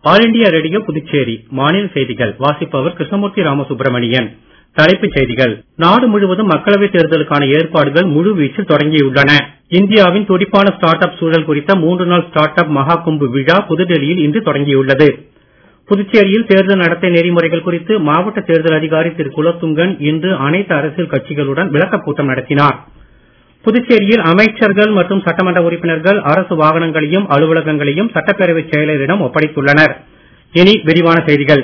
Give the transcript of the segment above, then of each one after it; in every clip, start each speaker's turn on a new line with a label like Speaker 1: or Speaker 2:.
Speaker 1: all India radio Puducherry மாநில செய்திகள் வாசிப்பவர் கிருஷ்ணமூர்த்தி ராமசுப்ரமணியன் தலைப்புச் செய்திகள் நாடு முழுவதும் மக்களவைத் தேர்தலுக்கான ஏற்பாடுகள் முழுவீச்சில் தொடங்கியுள்ளன இந்தியாவின் துடிப்பான ஸ்டார்ட் அப் சூழல் குறித்த மூன்று நாள் ஸ்டார்ட் அப் மகா கும்பு விழா புதுடெல்லியில் இன்று தொடங்கியுள்ளது புதுச்சேரியில் தேர்தல் நடத்தை நெறிமுறைகள் குறித்து மாவட்ட தேர்தல் அதிகாரி திரு குலத்துங்கன் இன்று அனைத்து அரசியல் கட்சிகளுடன் விளக்கக் கூட்டம் நடத்தினார் புதுச்சேரியில் அமைச்சர்கள் மற்றும் சட்டமன்ற உறுப்பினர்கள் அரசு வாகனங்களையும் அலுவலகங்களையும் சட்டப்பேரவைச் செயலரிடம் ஒப்படைத்துள்ளனர் இனி விரிவான செய்திகள்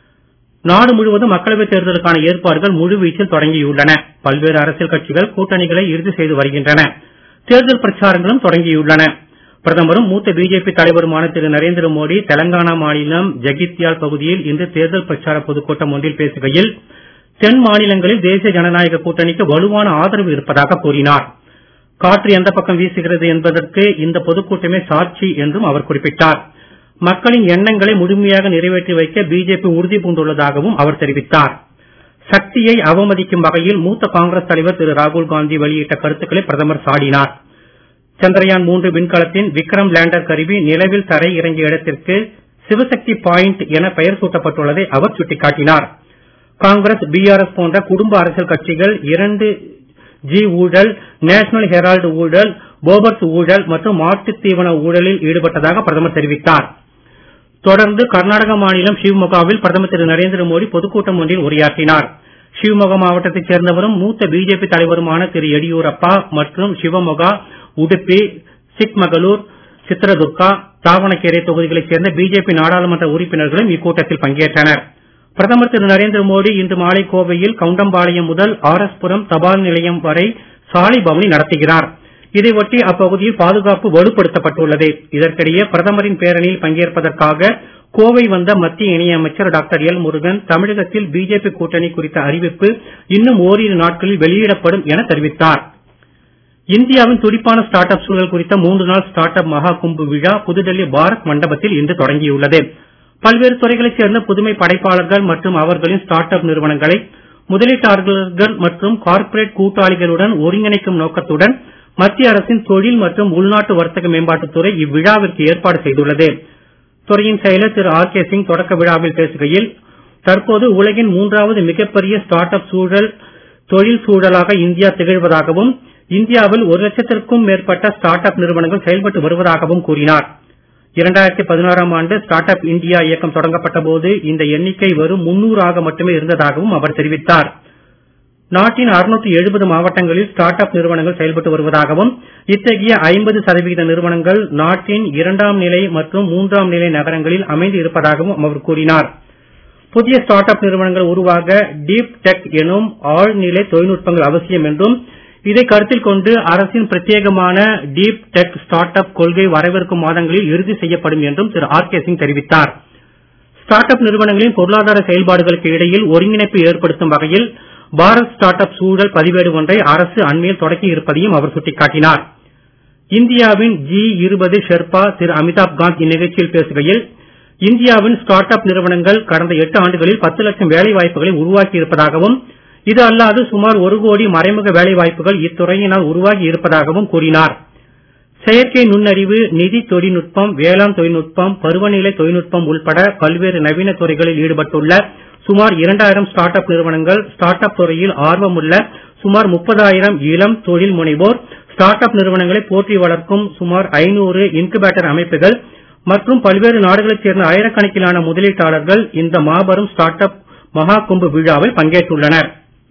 Speaker 1: நாடு முழுவதும் மக்களவைத் தேர்தலுக்கான ஏற்பாடுகள் முழுவீச்சில் தொடங்கியுள்ளன பல்வேறு அரசியல் கட்சிகள் கூட்டணிகளை இறுதி செய்து வருகின்றன தேர்தல் பிரச்சாரங்களும் தொடங்கியுள்ளன பிரதமரும் மூத்த பிஜேபி தலைவருமான திரு நரேந்திர மோடி தெலங்கானா மாநிலம் ஜகித்யால் பகுதியில் இன்று தேர்தல் பிரச்சார பொதுக்கூட்டம் ஒன்றில் பேசுகையில் தென் மாநிலங்களில் தேசிய ஜனநாயக கூட்டணிக்கு வலுவான ஆதரவு இருப்பதாக கூறினார் காற்று எந்த பக்கம் வீசுகிறது என்பதற்கு இந்த பொதுக்கூட்டமே சாட்சி என்றும் அவர் குறிப்பிட்டார் மக்களின் எண்ணங்களை முழுமையாக நிறைவேற்றி வைக்க பிஜேபி உறுதி பூண்டுள்ளதாகவும் அவர் தெரிவித்தார் சக்தியை அவமதிக்கும் வகையில் மூத்த காங்கிரஸ் தலைவர் திரு ராகுல் காந்தி வெளியிட்ட கருத்துக்களை பிரதமர் சாடினார் சந்திரயான் மூன்று விண்கலத்தின் விக்ரம் லேண்டர் கருவி நிலவில் தரை இறங்கிய இடத்திற்கு சிவசக்தி பாயிண்ட் என பெயர் சூட்டப்பட்டுள்ளதை அவர் சுட்டிக்காட்டினார் காங்கிரஸ் பிஆர்எஸ் போன்ற குடும்ப அரசியல் கட்சிகள் இரண்டு ஜி ஊழல் நேஷனல் ஹெரால்டு ஊழல் போபர்ஸ் ஊழல் மற்றும் மாட்டுத் தீவன ஊழலில் ஈடுபட்டதாக பிரதமர் தெரிவித்தார் தொடர்ந்து கர்நாடக மாநிலம் ஷிவ்மொகாவில் பிரதமர் திரு நரேந்திர மோடி பொதுக்கூட்டம் ஒன்றில் உரையாற்றினார் ஷிவ்மொகா மாவட்டத்தைச் சேர்ந்தவரும் மூத்த பிஜேபி தலைவருமான திரு எடியூரப்பா மற்றும் சிவமொகா உடுப்பி சிக்மகளூர் சித்ரதுர்கா தாவணகேரே தொகுதிகளைச் சேர்ந்த பிஜேபி நாடாளுமன்ற உறுப்பினர்களும் இக்கூட்டத்தில் பங்கேற்றனர் பிரதமர் திரு நரேந்திர மோடி இன்று மாலை கோவையில் கவுண்டம்பாளையம் முதல் ஆர் எஸ் புரம் தபால் நிலையம் வரை சாலை பவனி நடத்துகிறார் இதையொட்டி அப்பகுதியில் பாதுகாப்பு வலுப்படுத்தப்பட்டுள்ளது இதற்கிடையே பிரதமரின் பேரணியில் பங்கேற்பதற்காக கோவை வந்த மத்திய இணையமைச்சர் டாக்டர் எல் முருகன் தமிழகத்தில் பிஜேபி கூட்டணி குறித்த அறிவிப்பு இன்னும் ஓரிரு நாட்களில் வெளியிடப்படும் என தெரிவித்தார் இந்தியாவின் துடிப்பான ஸ்டார்ட் அப் சூழல் குறித்த மூன்று நாள் ஸ்டார்ட் அப் மகா கும்பு விழா புதுடெல்லி பாரத் மண்டபத்தில் இன்று தொடங்கியுள்ளது பல்வேறு துறைகளைச் சேர்ந்த புதுமை படைப்பாளர்கள் மற்றும் அவர்களின் ஸ்டார்ட் அப் நிறுவனங்களை முதலீட்டாளர்கள் மற்றும் கார்ப்பரேட் கூட்டாளிகளுடன் ஒருங்கிணைக்கும் நோக்கத்துடன் மத்திய அரசின் தொழில் மற்றும் உள்நாட்டு வர்த்தக மேம்பாட்டுத் துறை இவ்விழாவிற்கு ஏற்பாடு செய்துள்ளது துறையின் செயலர் திரு ஆர் கே சிங் தொடக்க விழாவில் பேசுகையில் தற்போது உலகின் மூன்றாவது மிகப்பெரிய ஸ்டார்ட் அப் சூழல் தொழில் சூழலாக இந்தியா திகழ்வதாகவும் இந்தியாவில் ஒரு லட்சத்திற்கும் மேற்பட்ட ஸ்டார்ட் அப் நிறுவனங்கள் செயல்பட்டு வருவதாகவும் கூறினார் இரண்டாயிரத்தி பதினாறாம் ஆண்டு ஸ்டார்ட் அப் இந்தியா இயக்கம் தொடங்கப்பட்ட போது இந்த எண்ணிக்கை வெறும் முன்னூறாக மட்டுமே இருந்ததாகவும் அவர் தெரிவித்தார் நாட்டின் அறுநூற்றி எழுபது மாவட்டங்களில் ஸ்டார்ட் அப் நிறுவனங்கள் செயல்பட்டு வருவதாகவும் இத்தகைய ஐம்பது சதவிகித நிறுவனங்கள் நாட்டின் இரண்டாம் நிலை மற்றும் மூன்றாம் நிலை நகரங்களில் அமைந்து இருப்பதாகவும் அவர் கூறினார் புதிய ஸ்டார்ட் அப் நிறுவனங்கள் உருவாக டீப் டெக் எனும் ஆழ்நிலை தொழில்நுட்பங்கள் அவசியம் என்றும் இதை கருத்தில் கொண்டு அரசின் பிரத்யேகமான டீப் டெக் ஸ்டார்ட் அப் கொள்கை வரவிருக்கும் மாதங்களில் இறுதி செய்யப்படும் என்றும் திரு ஆர் கே சிங் தெரிவித்தார் ஸ்டார்ட் அப் நிறுவனங்களின் பொருளாதார செயல்பாடுகளுக்கு இடையில் ஒருங்கிணைப்பு ஏற்படுத்தும் வகையில் பாரத் ஸ்டார்ட் அப் சூழல் பதிவேடு ஒன்றை அரசு அண்மையில் தொடக்கி இருப்பதையும் அவர் சுட்டிக்காட்டினார் இந்தியாவின் ஜி இருபது ஷெர்பா திரு அமிதாப் காந்த் இந்நிகழ்ச்சியில் பேசுகையில் இந்தியாவின் ஸ்டார்ட் அப் நிறுவனங்கள் கடந்த எட்டு ஆண்டுகளில் பத்து லட்சம் வேலை வாய்ப்புகளை உருவாக்கி இருப்பதாகவும் இது அல்லாது சுமார் ஒரு கோடி மறைமுக வேலை வாய்ப்புகள் இத்துறையினால் உருவாகி இருப்பதாகவும் கூறினார் செயற்கை நுண்ணறிவு நிதி தொழில்நுட்பம் வேளாண் தொழில்நுட்பம் பருவநிலை தொழில்நுட்பம் உள்பட பல்வேறு நவீன துறைகளில் ஈடுபட்டுள்ள சுமார் இரண்டாயிரம் ஸ்டார்ட் அப் நிறுவனங்கள் ஸ்டார்ட் அப் துறையில் ஆர்வமுள்ள சுமார் முப்பதாயிரம் இளம் தொழில் முனைவோர் ஸ்டார்ட் அப் நிறுவனங்களை போற்றி வளர்க்கும் சுமார் ஐநூறு இன்குபேட்டர் அமைப்புகள் மற்றும் பல்வேறு நாடுகளைச் சேர்ந்த ஆயிரக்கணக்கிலான முதலீட்டாளர்கள் இந்த மாபெரும் ஸ்டார்ட் அப் மகா கும்பு விழாவில் பங்கேற்றுள்ளனர்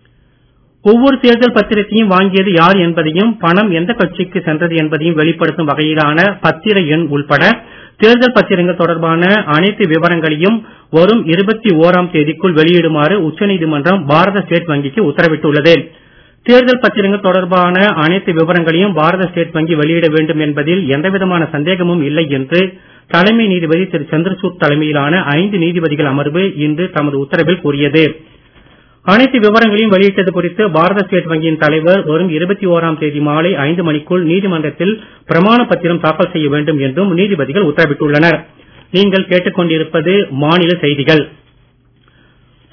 Speaker 1: ஒவ்வொரு தேர்தல் பத்திரத்தையும் வாங்கியது யார் என்பதையும் பணம் எந்த கட்சிக்கு சென்றது என்பதையும் வெளிப்படுத்தும் வகையிலான பத்திர எண் உள்பட தேர்தல் பத்திரங்கள் தொடர்பான அனைத்து விவரங்களையும் வரும் இருபத்தி ஓராம் தேதிக்குள் வெளியிடுமாறு உச்சநீதிமன்றம் பாரத ஸ்டேட் வங்கிக்கு உத்தரவிட்டுள்ளது தேர்தல் பத்திரங்கள் தொடர்பான அனைத்து விவரங்களையும் பாரத ஸ்டேட் வங்கி வெளியிட வேண்டும் என்பதில் எந்தவிதமான சந்தேகமும் இல்லை என்று தலைமை நீதிபதி திரு சந்திரசூட் தலைமையிலான ஐந்து நீதிபதிகள் அமர்வு இன்று தமது உத்தரவில் கூறியது அனைத்து விவரங்களையும் வெளியிட்டது குறித்து பாரத ஸ்டேட் வங்கியின் தலைவர் வரும் இருபத்தி ஓராம் தேதி மாலை ஐந்து மணிக்குள் நீதிமன்றத்தில் பிரமாண பத்திரம் தாக்கல் செய்ய வேண்டும் என்றும் நீதிபதிகள் உத்தரவிட்டுள்ளனர் நீங்கள் கேட்டுக்கொண்டிருப்பது மாநில செய்திகள்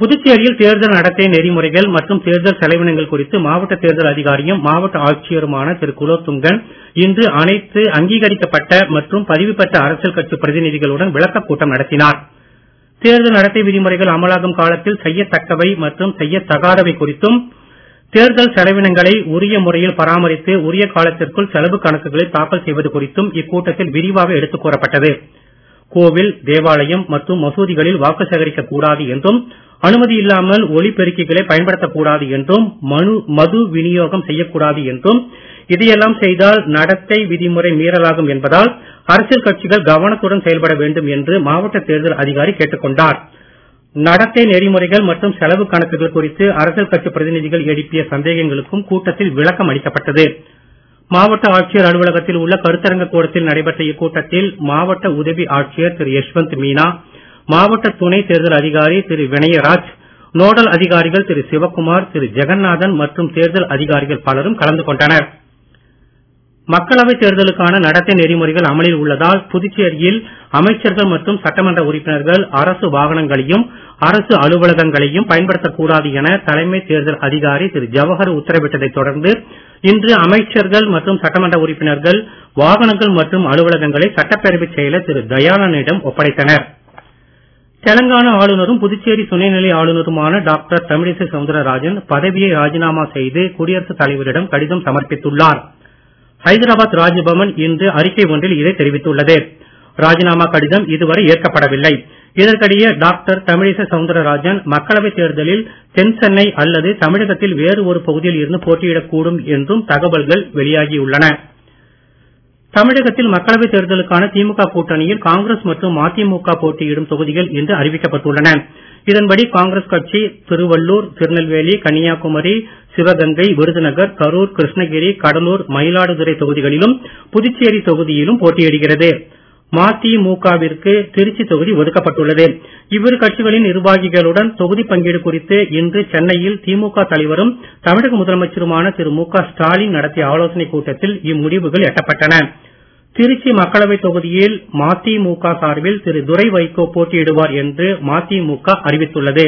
Speaker 1: புதுச்சேரியில் தேர்தல் நடத்தை நெறிமுறைகள் மற்றும் தேர்தல் செலவினங்கள் குறித்து மாவட்ட தேர்தல் அதிகாரியும் மாவட்ட ஆட்சியருமான திரு குலோத்துங்கன் இன்று அனைத்து அங்கீகரிக்கப்பட்ட மற்றும் பதிவு பெற்ற அரசியல் கட்சி பிரதிநிதிகளுடன் விளக்கக் கூட்டம் நடத்தினார் தேர்தல் நடத்தை விதிமுறைகள் அமலாகும் காலத்தில் செய்யத்தக்கவை மற்றும் செய்யத்தகாதவை குறித்தும் தேர்தல் செலவினங்களை உரிய முறையில் பராமரித்து உரிய காலத்திற்குள் செலவு கணக்குகளை தாக்கல் செய்வது குறித்தும் இக்கூட்டத்தில் விரிவாக எடுத்துக் கூறப்பட்டது கோவில் தேவாலயம் மற்றும் மசூதிகளில் வாக்கு சேகரிக்க கூடாது என்றும் அனுமதி இல்லாமல் ஒலிபெருக்கிகளை பயன்படுத்தக் கூடாது என்றும் மனு மது விநியோகம் செய்யக்கூடாது என்றும் இதையெல்லாம் செய்தால் நடத்தை விதிமுறை மீறலாகும் என்பதால் அரசியல் கட்சிகள் கவனத்துடன் செயல்பட வேண்டும் என்று மாவட்ட தேர்தல் அதிகாரி கேட்டுக் கொண்டார் நடத்தை நெறிமுறைகள் மற்றும் செலவு கணக்குகள் குறித்து அரசியல் கட்சி பிரதிநிதிகள் எழுப்பிய சந்தேகங்களுக்கும் கூட்டத்தில் விளக்கம் அளிக்கப்பட்டது மாவட்ட ஆட்சியர் அலுவலகத்தில் உள்ள கருத்தரங்க கூடத்தில் நடைபெற்ற இக்கூட்டத்தில் மாவட்ட உதவி ஆட்சியர் திரு யஷ்வந்த் மீனா மாவட்ட துணை தேர்தல் அதிகாரி திரு வினயராஜ் நோடல் அதிகாரிகள் திரு சிவக்குமார் திரு ஜெகநாதன் மற்றும் தேர்தல் அதிகாரிகள் பலரும் கலந்து கொண்டனர் மக்களவைத் தேர்தலுக்கான நடத்தை நெறிமுறைகள் அமலில் உள்ளதால் புதுச்சேரியில் அமைச்சர்கள் மற்றும் சட்டமன்ற உறுப்பினர்கள் அரசு வாகனங்களையும் அரசு அலுவலகங்களையும் பயன்படுத்தக் கூடாது என தலைமை தேர்தல் அதிகாரி திரு ஜவஹர் உத்தரவிட்டதைத் தொடர்ந்து இன்று அமைச்சர்கள் மற்றும் சட்டமன்ற உறுப்பினர்கள் வாகனங்கள் மற்றும் அலுவலகங்களை சட்டப்பேரவைச் செயலர் திரு தயானனிடம் ஒப்படைத்தனர் தெலங்கானா ஆளுநரும் புதுச்சேரி துணைநிலை ஆளுநருமான டாக்டர் தமிழிசை சவுந்தரராஜன் பதவியை ராஜினாமா செய்து குடியரசுத் தலைவரிடம் கடிதம் சமர்ப்பித்துள்ளார் ஹைதராபாத் ராஜ்பவன் இன்று அறிக்கை ஒன்றில் இதை தெரிவித்துள்ளது ராஜினாமா கடிதம் இதுவரை ஏற்கப்படவில்லை இதற்கிடையே டாக்டர் தமிழிசை சவுந்தரராஜன் மக்களவைத் தேர்தலில் தென் சென்னை அல்லது தமிழகத்தில் வேறு ஒரு பகுதியில் இருந்து போட்டியிடக்கூடும் என்றும் தகவல்கள் வெளியாகியுள்ளன தமிழகத்தில் மக்களவைத் தேர்தலுக்கான திமுக கூட்டணியில் காங்கிரஸ் மற்றும் மதிமுக போட்டியிடும் தொகுதிகள் இன்று அறிவிக்கப்பட்டுள்ளன இதன்படி காங்கிரஸ் கட்சி திருவள்ளூர் திருநெல்வேலி கன்னியாகுமரி சிவகங்கை விருதுநகர் கரூர் கிருஷ்ணகிரி கடலூர் மயிலாடுதுறை தொகுதிகளிலும் புதுச்சேரி தொகுதியிலும் போட்டியிடுகிறது மதிமுகவிற்கு திருச்சி தொகுதி ஒதுக்கப்பட்டுள்ளது இவ்விரு கட்சிகளின் நிர்வாகிகளுடன் தொகுதி பங்கீடு குறித்து இன்று சென்னையில் திமுக தலைவரும் தமிழக முதலமைச்சருமான திரு மு க ஸ்டாலின் நடத்திய ஆலோசனைக் கூட்டத்தில் இம்முடிவுகள் எட்டப்பட்டன திருச்சி மக்களவைத் தொகுதியில் மதிமுக சார்பில் திரு துரை வைகோ போட்டியிடுவார் என்று மதிமுக அறிவித்துள்ளது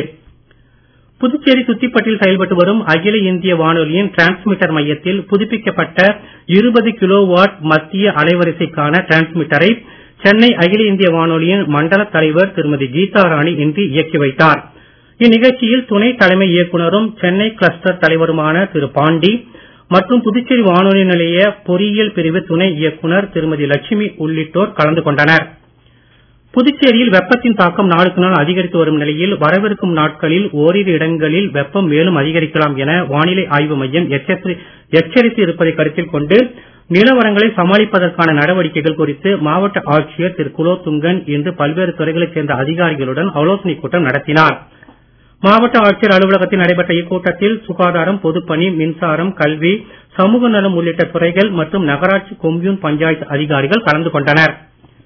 Speaker 1: புதுச்சேரி துத்திப்பட்டில் செயல்பட்டு வரும் அகில இந்திய வானொலியின் டிரான்ஸ்மிட்டர் மையத்தில் புதுப்பிக்கப்பட்ட இருபது கிலோ வாட் மத்திய அலைவரிசைக்கான டிரான்ஸ்மிட்டரை சென்னை அகில இந்திய வானொலியின் மண்டல தலைவர் திருமதி கீதா ராணி இன்று இயக்கி வைத்தார் இந்நிகழ்ச்சியில் துணை தலைமை இயக்குனரும் சென்னை கிளஸ்டர் தலைவருமான திரு பாண்டி மற்றும் புதுச்சேரி வானொலி நிலைய பொறியியல் பிரிவு துணை இயக்குனர் திருமதி லட்சுமி உள்ளிட்டோர் கலந்து கொண்டனர் புதுச்சேரியில் வெப்பத்தின் தாக்கம் நாளுக்கு நாள் அதிகரித்து வரும் நிலையில் வரவிருக்கும் நாட்களில் ஓரிரு இடங்களில் வெப்பம் மேலும் அதிகரிக்கலாம் என வானிலை ஆய்வு மையம் எச்சரித்து இருப்பதை கருத்தில் கொண்டு நிலவரங்களை சமாளிப்பதற்கான நடவடிக்கைகள் குறித்து மாவட்ட ஆட்சியர் திரு குலோத்துங்கன் இன்று பல்வேறு துறைகளைச் சேர்ந்த அதிகாரிகளுடன் ஆலோசனைக் கூட்டம் நடத்தினார் மாவட்ட ஆட்சியர் அலுவலகத்தில் நடைபெற்ற இக்கூட்டத்தில் சுகாதாரம் பொதுப்பணி மின்சாரம் கல்வி சமூக நலம் உள்ளிட்ட துறைகள் மற்றும் நகராட்சி கொம்யூன் பஞ்சாயத்து அதிகாரிகள் கலந்து கொண்டனர்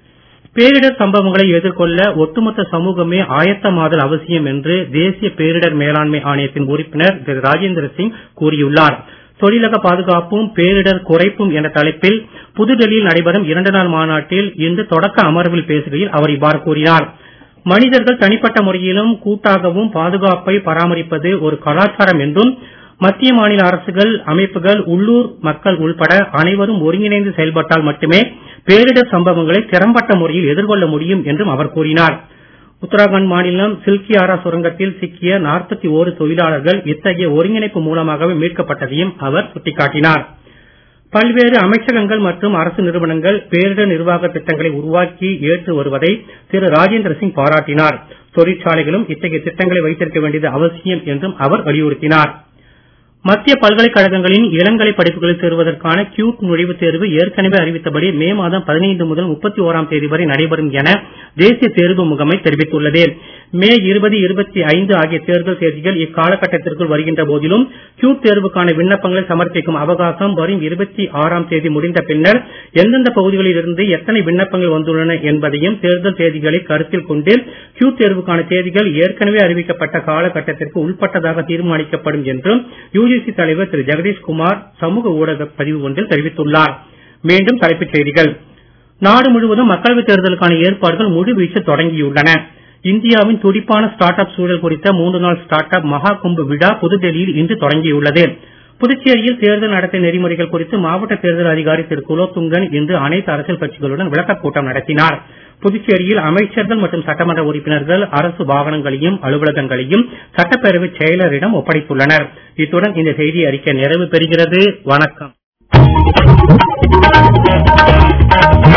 Speaker 1: பேரிடர் சம்பவங்களை எதிர்கொள்ள ஒட்டுமொத்த சமூகமே ஆயத்தமாதல் அவசியம் என்று தேசிய பேரிடர் மேலாண்மை ஆணையத்தின் உறுப்பினர் திரு ராஜேந்திர சிங் கூறியுள்ளார் தொழிலக பாதுகாப்பும் பேரிடர் குறைப்பும் என்ற தலைப்பில் புதுடெல்லியில் நடைபெறும் இரண்டு நாள் மாநாட்டில் இன்று தொடக்க அமர்வில் பேசுகையில் அவர் இவ்வாறு கூறினார் மனிதர்கள் தனிப்பட்ட முறையிலும் கூட்டாகவும் பாதுகாப்பை பராமரிப்பது ஒரு கலாச்சாரம் என்றும் மத்திய மாநில அரசுகள் அமைப்புகள் உள்ளூர் மக்கள் உள்பட அனைவரும் ஒருங்கிணைந்து செயல்பட்டால் மட்டுமே பேரிடர் சம்பவங்களை திறம்பட்ட முறையில் எதிர்கொள்ள முடியும் என்றும் அவர் கூறினார் உத்தராகண்ட் மாநிலம் சில்கியாரா சுரங்கத்தில் சிக்கிய நாற்பத்தி ஓரு தொழிலாளர்கள் இத்தகைய ஒருங்கிணைப்பு மூலமாகவே மீட்கப்பட்டதையும் அவர் சுட்டிக்காட்டினார் பல்வேறு அமைச்சகங்கள் மற்றும் அரசு நிறுவனங்கள் பேரிடர் நிர்வாக திட்டங்களை உருவாக்கி ஏற்று வருவதை திரு ராஜேந்திர சிங் பாராட்டினார் தொழிற்சாலைகளும் இத்தகைய திட்டங்களை வைத்திருக்க வேண்டியது அவசியம் என்றும் அவர் வலியுறுத்தினார் மத்திய பல்கலைக்கழகங்களின் இளங்கலை படிப்புகளில் சேருவதற்கான கியூட் நுழைவுத் தேர்வு ஏற்கனவே அறிவித்தபடி மே மாதம் பதினைந்து முதல் முப்பத்தி ஓராம் தேதி வரை நடைபெறும் என தேசிய தேர்வு முகமை தெரிவித்துள்ளது மே இருபது இருபத்தி ஐந்து ஆகிய தேர்தல் தேதிகள் இக்காலகட்டத்திற்குள் வருகின்ற போதிலும் கியூட் தேர்வுக்கான விண்ணப்பங்களை சமர்ப்பிக்கும் அவகாசம் வரும் இருபத்தி ஆறாம் தேதி முடிந்த பின்னர் எந்தெந்த பகுதிகளில் இருந்து எத்தனை விண்ணப்பங்கள் வந்துள்ளன என்பதையும் தேர்தல் தேதிகளை கருத்தில் கொண்டு கியூட் தேர்வுக்கான தேதிகள் ஏற்கனவே அறிவிக்கப்பட்ட காலகட்டத்திற்கு உட்பட்டதாக தீர்மானிக்கப்படும் என்றும் யுஜிசி தலைவர் திரு ஜெகதீஷ் குமார் சமூக ஊடக பதிவு ஒன்றில் தெரிவித்துள்ளார் மீண்டும் தலைப்புச் செய்திகள் நாடு முழுவதும் மக்களவைத் தேர்தலுக்கான ஏற்பாடுகள் முழுவீச்சில் தொடங்கியுள்ளன இந்தியாவின் துடிப்பான ஸ்டார்ட் அப் சூழல் குறித்த மூன்று நாள் ஸ்டார்ட் அப் மகா கும்ப விழா புதுடெல்லியில் இன்று தொடங்கியுள்ளது புதுச்சேரியில் தேர்தல் நடத்தை நெறிமுறைகள் குறித்து மாவட்ட தேர்தல் அதிகாரி திரு குலோத்துங்கன் இன்று அனைத்து அரசியல் கட்சிகளுடன் விளக்கக் கூட்டம் நடத்தினார் புதுச்சேரியில் அமைச்சர்கள் மற்றும் சட்டமன்ற உறுப்பினர்கள் அரசு வாகனங்களையும் அலுவலகங்களையும் சட்டப்பேரவை செயலரிடம் ஒப்படைத்துள்ளனர் இத்துடன் இந்த செய்தி அறிக்கை நிறைவு பெறுகிறது வணக்கம்